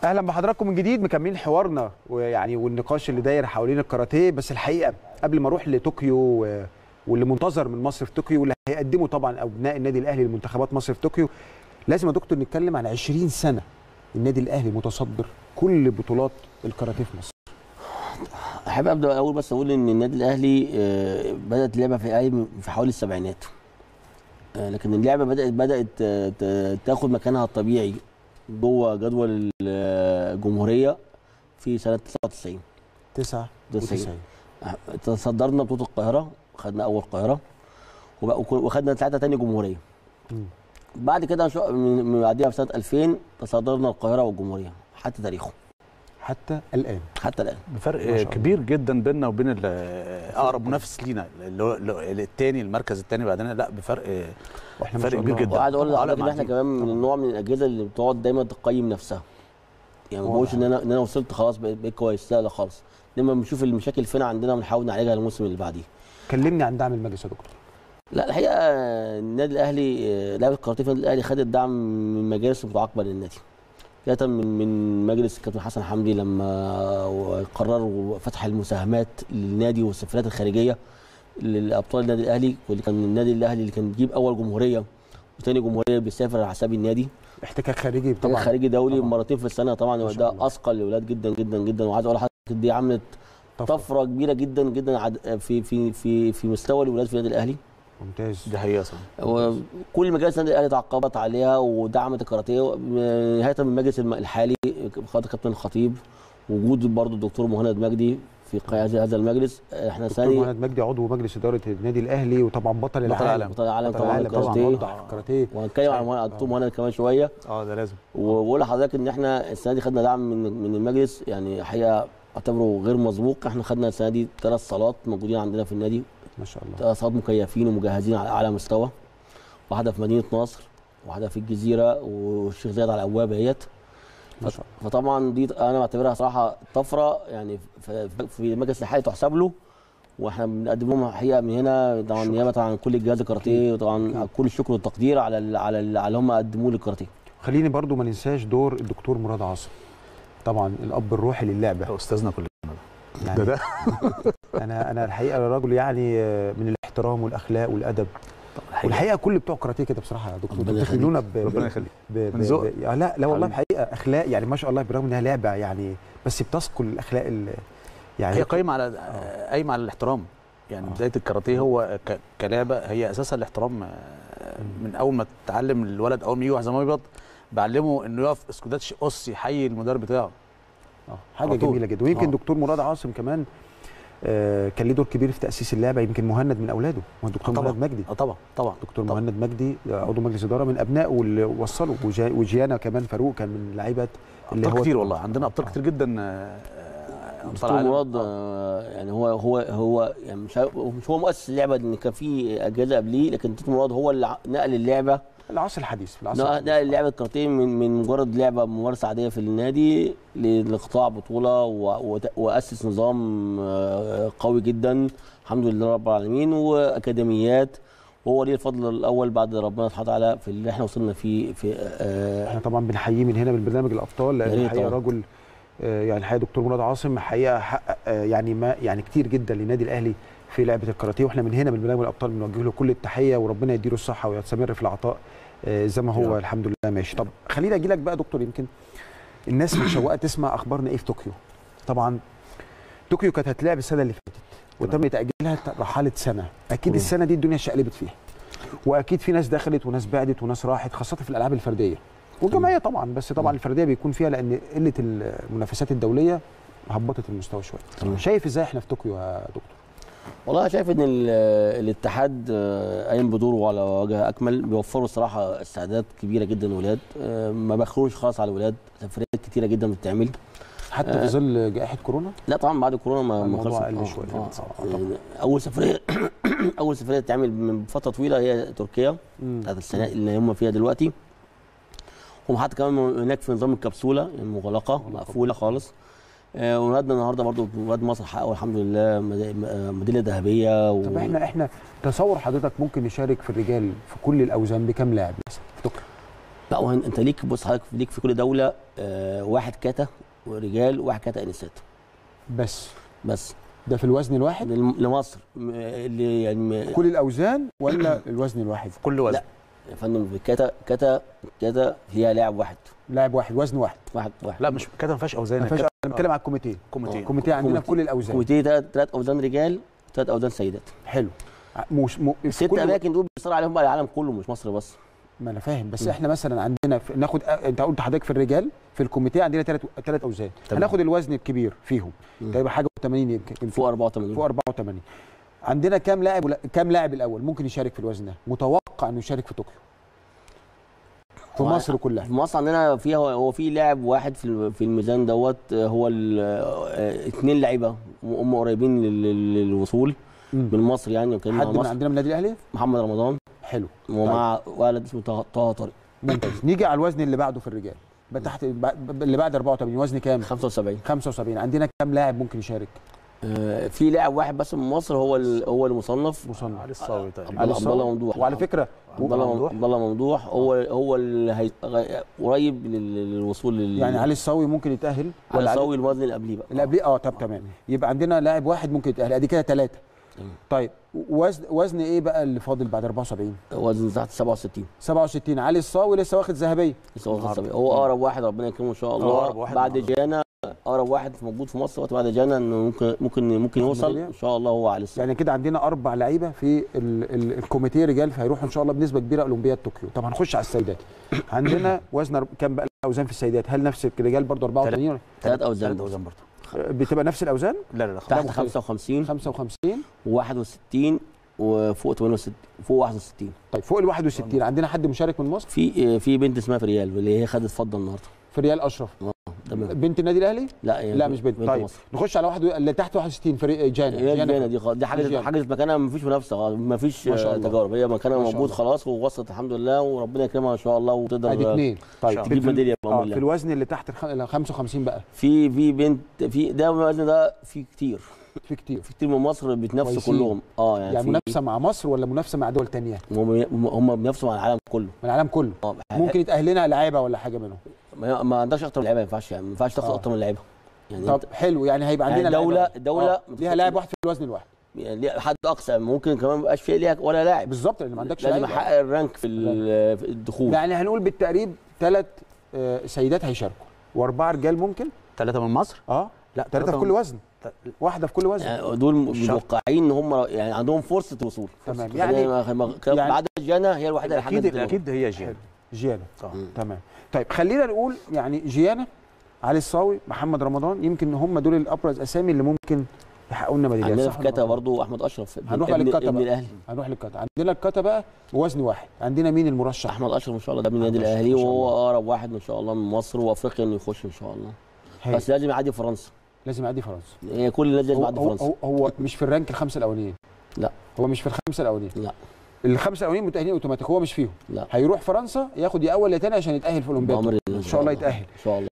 اهلا بحضراتكم من جديد مكملين حوارنا ويعني والنقاش اللي داير حوالين الكاراتيه بس الحقيقه قبل ما اروح لطوكيو و- واللي منتظر من مصر في طوكيو واللي هيقدمه طبعا ابناء النادي الاهلي لمنتخبات مصر في طوكيو لازم يا دكتور نتكلم عن 20 سنه النادي الاهلي متصدر كل بطولات الكاراتيه في مصر احب ابدا اول بس اقول ان النادي الاهلي آه، بدات اللعبه في الاهلي من- في حوالي السبعينات آه، لكن اللعبه بدات بدات آه، ت- تاخد مكانها الطبيعي جوه جدول الجمهوريه في سنه 99 99 آه، تصدرنا بطوله القاهره خدنا اول القاهره وبقى- وك- وخدنا ثلاثه تاني جمهوريه مم. بعد كده شو- من من بعديها في سنه 2000 تصدرنا القاهره والجمهوريه حتى تاريخه حتى الان حتى الان ما بفرق شاء الله. كبير جدا بيننا وبين ال- اقرب منافس لينا اللي هو اللي هو الثاني المركز الثاني بعدين لا بفرق واحنا ما فرق شاء كبير الله جدا. وقاعد اقول طبعاً. لحضرتك ان احنا عظيم. كمان من النوع من الاجهزه اللي بتقعد دايما تقيم نفسها يعني ما بقولش ان انا ان انا وصلت خلاص بقيت بقيت كويس لا لا خالص لما بنشوف المشاكل فين عندنا ونحاول نعالجها الموسم اللي بعديه كلمني عن دعم المجلس يا دكتور لا الحقيقه النادي الاهلي آه، لعبه الكاراتيه في النادي الاهلي خدت دعم من مجالس متعاقبه للنادي بدايه من من مجلس الكابتن حسن حمدي لما قرروا فتح المساهمات للنادي والسفرات الخارجيه لابطال النادي الاهلي واللي كان النادي الاهلي اللي كان بيجيب اول جمهوريه وثاني جمهوريه بيسافر على حساب النادي احتكاك خارجي طبعا طبعا خارجي دولي طبعاً. مرتين في السنه طبعا ما شاء ده الله. اثقل لاولاد جدا جدا جدا وعايز اقول لحضرتك دي عملت طفرة. طفره كبيره جدا جدا عد- في في في في مستوى الاولاد في النادي الاهلي ممتاز دي حقيقه صح وكل مجالس النادي الاهلي تعاقبت عليها ودعمت الكاراتيه نهايه من المجلس الم- الحالي خاطر كابتن الخطيب وجود برضو الدكتور مهند مجدي في قيادة هذا المجلس احنا دكتور ثاني مهند مجدي عضو مجلس اداره النادي الاهلي وطبعا بطل بطل العالم العالم. بطل العالم بطل طبعا العالم طبعا الكاراتيه موضع في الكاراتيه وهنتكلم عن مهند- الدكتور مهند كمان شويه اه ده لازم وبقول لحضرتك ان احنا السنه دي خدنا دعم من من المجلس يعني حقيقه اعتبره غير مسبوق احنا خدنا السنه دي ثلاث صالات موجودين عندنا في النادي ما شاء الله ثلاث صالات مكيفين ومجهزين على اعلى مستوى واحده في مدينه نصر واحده في الجزيره والشيخ زايد على الابواب اهيت ما شاء الله فطبعا دي انا بعتبرها صراحه طفره يعني في في المجلس الحالي تحسب له واحنا بنقدم لهم حقيقه من هنا طبعا شكراً. نيابه عن كل الجهاز الكاراتيه وطبعا كل الشكر والتقدير على ال- على ال- على اللي هم قدموه للكاراتيه خليني برضو ما ننساش دور الدكتور مراد عاصم طبعا الاب الروحي للعبه ده استاذنا كلنا يعني ده ده انا انا الحقيقه راجل يعني آه، من الاحترام والاخلاق والادب والحقيقه كل بتوع الكاراتيه كده بصراحه يا دكتور ربنا بتخلونا ب... ربنا ب... يخليك ب... ب... من ذوق. ب... لا لا والله حبيبي. الحقيقه اخلاق يعني ما شاء الله برغم انها لعبه يعني بس بتثقل الاخلاق ال... يعني هي قايمه على قايمه على الاحترام يعني آه. بدايه الكاراتيه هو ك- كلعبه هي اساسا الاحترام آه، من اول ما تتعلم الولد اول ما يجي واحد زي ما يبيض بعلمه انه يقف اسكوداتش قص يحيي المدرب بتاعه آه، حاجه على طول. جميله جدا ويمكن آه. دكتور مراد عاصم كمان آه، كان ليه دور كبير في تاسيس اللعبه يمكن مهند من اولاده هو الدكتور طبعاً. مهند مجدي اه طبعا طبعا دكتور طبعاً. مهند مجدي عضو مجلس اداره من ابنائه اللي وصلوا وجا- وجيانا كمان فاروق كان من لعيبه اللي ابطال هو كتير والله عندنا ابطال آه. كتير جدا آه، آه، ابطال دكتور عالم. مراد آه، يعني هو هو هو يعني مش ه- مش هو مؤسس اللعبه ان كان في اجهزه قبليه لكن دكتور مراد هو اللي ع- نقل اللعبه العصر الحديث في العصر نقل الحديث. نقل لعبه الكاراتيه من من مجرد لعبه ممارسه عاديه في النادي لقطاع بطوله و- وت- واسس نظام آه، قوي جدا الحمد لله رب العالمين واكاديميات وهو ليه الفضل الاول بعد ربنا سبحانه وتعالى في اللي احنا وصلنا فيه في آه، احنا طبعا بنحييه من هنا من برنامج الابطال يا لان ريت الحقيقه طبعاً. راجل آه، يعني الحقيقه دكتور مراد عاصم حقيقه حقق آه، يعني ما يعني كتير جدا للنادي الاهلي في لعبه الكاراتيه واحنا من هنا من برنامج الابطال بنوجه له كل التحيه وربنا يديله الصحه ويستمر في العطاء آه، زي ما يا هو رب. الحمد لله ماشي طب خليني اجي لك بقى دكتور يمكن الناس متشوقه تسمع اخبارنا ايه في طوكيو طبعا طوكيو كانت هتلعب السنه اللي فاتت وتم تاجيلها رحاله سنه اكيد مم. السنه دي الدنيا شقلبت فيها واكيد في ناس دخلت وناس بعدت وناس راحت خاصه في الالعاب الفرديه والجماعيه طبعا بس طبعا مم. الفرديه بيكون فيها لان قله المنافسات الدوليه هبطت المستوى شويه تمام. شايف ازاي احنا في طوكيو يا دكتور والله أنا شايف ان ال- الاتحاد آه، قايم بدوره على وجه اكمل بيوفروا الصراحه استعدادات كبيره جدا للولاد آه، ما بخلوش خالص على الولاد سفريات كتيره جدا بتتعمل حتى آه. في ظل جائحه كورونا لا طبعا بعد كورونا ما ما الموضوع خلص قل آه، شوية. آه، آه، آه، طبعاً. يعني اول سفريه اول سفريه تتعمل من فتره طويله هي تركيا مم. بتاعت السنه اللي هم فيها دلوقتي هم حتى كمان هناك في نظام الكبسوله المغلقه مقفوله خالص آه، ولادنا النهارده برضو ولاد مصر حققوا الحمد لله مد- آه، ميداليه ذهبيه و... طب احنا احنا تصور حضرتك ممكن نشارك في الرجال في كل الاوزان بكام لاعب مثلا في طوكيو لا هو انت ليك بص حضرتك ليك في كل دوله آه واحد كاتا ورجال وواحد كاتا انسات بس بس ده في الوزن الواحد للم- لمصر م- اللي يعني م- كل الاوزان ولا الوزن الواحد كل وزن لا. يا فندم في كاتا كاتا كاتا فيها لاعب واحد لاعب واحد وزن واحد واحد واحد لا مش كده ما فيهاش اوزان ما فيهاش كده انا بتكلم على الكوميتيه كوميتيه الكوميتيه عندنا في كوميتيه. كل الاوزان كوميتيه ثلاث ثلاث اوزان رجال ثلاث اوزان سيدات حلو ع- مش م... في ست كل- اماكن دول بيصير عليهم بقى العالم كله مش مصر بس ما انا فاهم بس م. احنا مثلا عندنا في... ناخد انت قلت حضرتك في الرجال في الكوميتيه عندنا ثلاث ثلاث اوزان تمام. هناخد الوزن الكبير فيهم م. ده يبقى حاجه 80 يمكن فوق 84 فوق 84 عندنا كام لاعب ولا... كام لاعب الاول ممكن يشارك في الوزن ده متوقع انه يشارك في طوكيو في هو مصر كلها في مصر عندنا فيها هو في لاعب واحد في الم- في الميزان دوت آه، هو ال- آه، اتنين لعيبه هم قريبين لل- لل- للوصول مم. من مصر يعني وكان حد مع من مصر عندنا من النادي الاهلي محمد رمضان حلو ومع ولد اسمه طه طه طارق ممتاز نيجي على الوزن اللي بعده في الرجال بقى تحت ب- اللي بعد 84 وزن كام 75 75 عندنا كام لاعب ممكن يشارك آه، في لاعب واحد بس من مصر هو ال- هو المصنف مصنف علي الصاوي تقريبا علي على عبد الله الصوت. ممدوح وعلى فكره عبد الله ممدوح. عبد الله ممدوح هو هو اللي هي غ- قريب لل- للوصول لل يعني علي الصاوي ممكن يتاهل على علي- سوي الوزن اللي قبليه بقى اللي قبليه اه طب تمام يبقى عندنا لاعب واحد ممكن يتاهل ادي كده ثلاثه تمام. طيب وزن وزن ايه بقى اللي فاضل بعد 74 وزن تحت 67 67 علي الصاوي لسه واخد ذهبيه لسه واخد 70. هو اقرب واحد ربنا يكرمه ان شاء الله أقرب واحد بعد النهاردة. جانا اقرب واحد موجود في مصر وقت بعد جانا انه ممكن ممكن ممكن يوصل ميدالية؟ ان شاء الله هو على السنة. يعني كده عندنا اربع لعيبه في ال ال الكوميتيه رجال فهيروحوا ان شاء الله بنسبه كبيره اولمبياد طوكيو طب هنخش على السيدات عندنا وزن أر- كام بقى الاوزان في السيدات هل نفس الرجال برضه 84 ولا ثلاث اوزان ثلاث اوزان برضه بتبقى نفس الاوزان لا لا لا تحت مختلف. 55 55 و61 وفوق 68 فوق 61 طيب فوق ال 61 عندنا حد مشارك من مصر في في بنت اسمها فريال اللي هي خدت فضه النهارده في ريال اشرف تمام بنت النادي الاهلي لا هي لا مش بنت طيب مصر. نخش على واحد اللي تحت 61 فريق جانا هي جانا دي خلاص دي حاجه جانا. حاجه مكانها ما فيش منافسه ما فيش ما شاء الله. تجارب هي مكانها ما شاء موجود الله. خلاص ووصلت الحمد لله وربنا يكرمها ان شاء الله وتقدر ادي اثنين طيب شاء في- تجيب في- ميداليه اه بامر في الله الوزن اللي تحت الخ- ال 55 بقى في في بنت في ده الوزن ده في كتير في كتير في كتير من مصر بيتنافسوا كويسين. كلهم اه يعني, يعني في منافسه مع مصر ولا منافسه مع دول تانية هم هم بينافسوا مع العالم كله من العالم كله اه ممكن يتاهل لنا لعيبه ولا حاجه منهم ما, ما عندكش اكتر من لعيبه ما ينفعش يعني ما ينفعش تاخد آه. اكتر من لعيبه يعني طب انت حلو يعني هيبقى يعني عندنا دولة- لعيبة. دولة آه. ليها لاعب واحد في الوزن الواحد يعني ليه حد اقصى ممكن كمان ما يبقاش فيه ليها ولا لاعب بالظبط لان ما عندكش لازم لعيبه يحقق الرانك في ال- في الدخول يعني هنقول بالتقريب ثلاث سيدات هيشاركوا واربعه رجال ممكن ثلاثه من مصر اه لا ثلاثه في كل وزن ت- واحده في كل وزن يعني دول متوقعين ان هم يعني عندهم فرصه الوصول تمام. يعني, يعني- يعني يعني- بعد جانا هي الوحيده اللي اكيد حددت اكيد هي جيان جيانا طبعا مم. تمام طيب خلينا نقول يعني جيانا علي الصاوي محمد رمضان يمكن هم دول الابرز اسامي اللي ممكن يحققوا لنا ميداليات عندنا صح في كاتا ولا غلط؟ برضو احمد اشرف ابن- هنروح بقى ابن, للكاتا ابن بقى. الاهلي هنروح للكاتا عندنا الكاتا بقى بوزن واحد عندنا مين المرشح احمد اشرف ان شاء الله ده من النادي أحمد أشرف الاهلي ما شاء وهو الله. اقرب واحد ان شاء الله من مصر وافريقيا انه يخش ان شاء الله هاي. بس لازم يعدي فرنسا لازم يعدي فرنسا هي كل الناس لازم هو, يعدي هو, فرنسا هو, هو مش في الرانك الخمسه الاولانيين لا. هو مش في الخمسه الاولانيين لا الخمسه الاولانيين متاهلين اوتوماتيك هو مش فيهم لا هيروح فرنسا ياخد يا اول يا تاني عشان يتاهل في الاولمبياد بأمر ان شاء الله يتاهل ان شاء الله